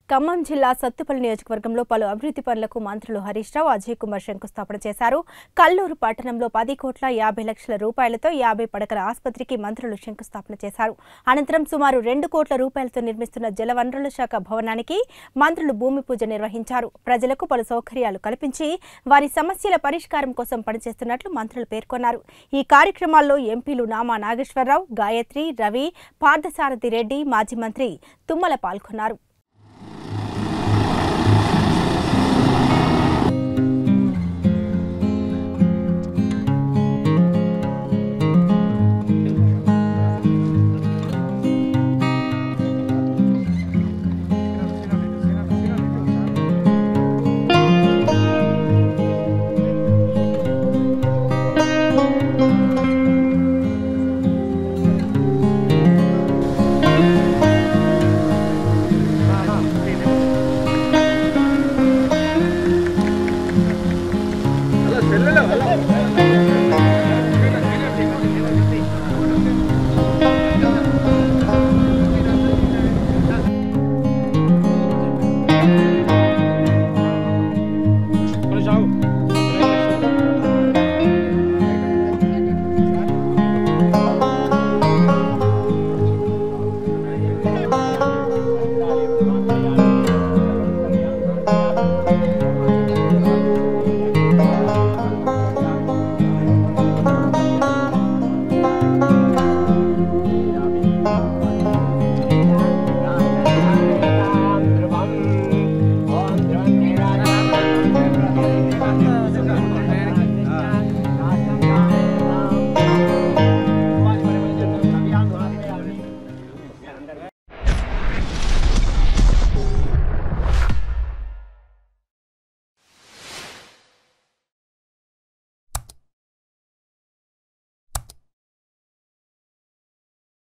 ఖమ్మం జిల్లా సత్తుపల్లి నియోజకవర్గంలో పలు అభివృద్ధి పనులకు మంత్రులు హరీష్ రావు అజయ్ కుమార్ శంకుస్థాపన చేశారు కల్లూరు పట్టణంలో పది కోట్ల యాభై లక్షల రూపాయలతో యాభై పడకల ఆసుపత్రికి మంత్రులు శంకుస్థాపన చేశారు అనంతరం సుమారు రెండు కోట్ల రూపాయలతో నిర్మిస్తున్న జలవనరుల శాఖ భవనానికి మంత్రులు భూమి పూజ నిర్వహించారు ప్రజలకు పలు సౌకర్యాలు కల్పించి వారి సమస్యల పరిష్కారం కోసం పనిచేస్తున్నట్లు మంత్రులు పేర్కొన్నారు ఈ కార్యక్రమాల్లో ఎంపీలు నామా నాగేశ్వరరావు గాయత్రి రవి పార్థసారథి రెడ్డి మాజీ మంత్రి తుమ్మల పాల్గొన్నారు